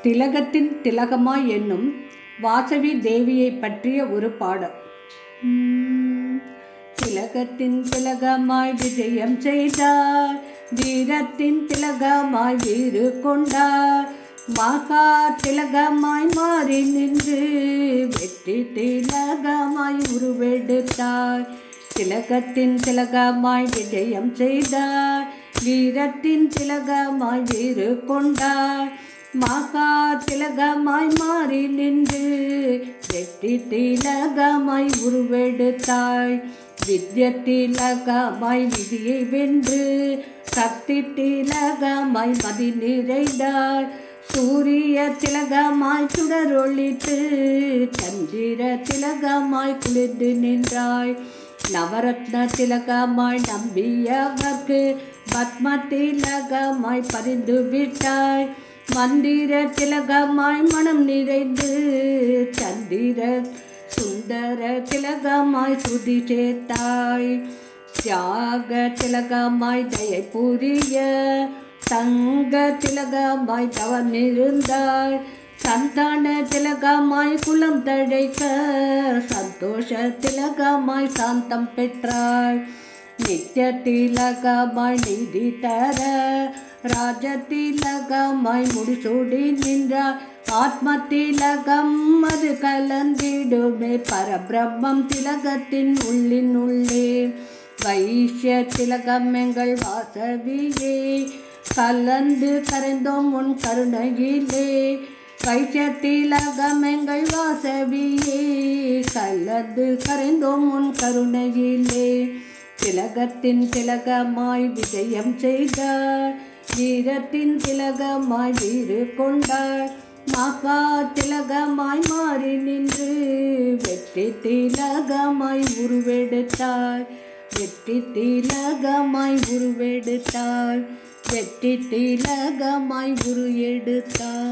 திலகத்தின் திலகமாய் என்னும் வாசவி தேவியை பற்றிய ஒரு பாடல் உம், திலகத்தின் திலகமாய் விஜயம் செய்தார் வீரத்தின் திலகமாய் வீறு கொண்டார் மகா திலகமாய் மாறி நின்று வெற்றி திலகமாய் உருவெடுத்தார் திலகத்தின் திலகமாய் விஜயம் செய்தார் வீரத்தின் திலகமாய் வீறு கொண்டார் மகா திலகமாய் மாறி நின்று வெற்றி திலகமாய் உருவெடுத்தாய் வித்ய திலகமாய் விதியை வென்று சக்தி திலகமாய் மதி நிறைந்தாய் சூரிய திலகமாய் சுடரொளித்து சந்திர திலகமாய் குளிர்ந்து நின்றாய் நவரத்ன திலகமாய் நம்பியவர்க்கு பத்ம திலகமாய் பறிந்து விட்டாய் மந்திர திலகமாய் மனம் நிறைந்து சந்திர சுந்தர திலகமாய் சுதி சேர்த்தாய் தியாக திலகமாய் தயை புரிய தங்க திலகமாய் தவம் இருந்தாய் சந்தான திலகமாய் குலம் தழைக்க சந்தோஷ திலகமாய் சாந்தம் பெற்றாய் நித்திய திலகமாய் நீதி தர ராஜ திலகமாய் முடிசூடி நின்றார் ஆத்ம திலகம் அது கலந்திடுமே பரபிரம்மம் திலகத்தின் உள்ளின் உள்ளே வைஷ்ய திலகம் எங்கள் வாசவியே கலந்து கரைந்தோம் உன் கருணையிலே வைஷ்ய திலகம் எங்கள் வாசவியே கலந்து கரைந்தோம் உன் கருணையிலே திலகத்தின் திலகமாய் விஜயம் செய்தார் வீரத்தின் திலகமாய் வீறு கொண்டார் மகா திலகமாய் மாறி நின்று வெற்றி திலகமாய் உருவெடுத்தார் வெற்றி திலகமாய் உருவெடுத்தார் வெற்றி திலகமாய் உரு எடுத்தார்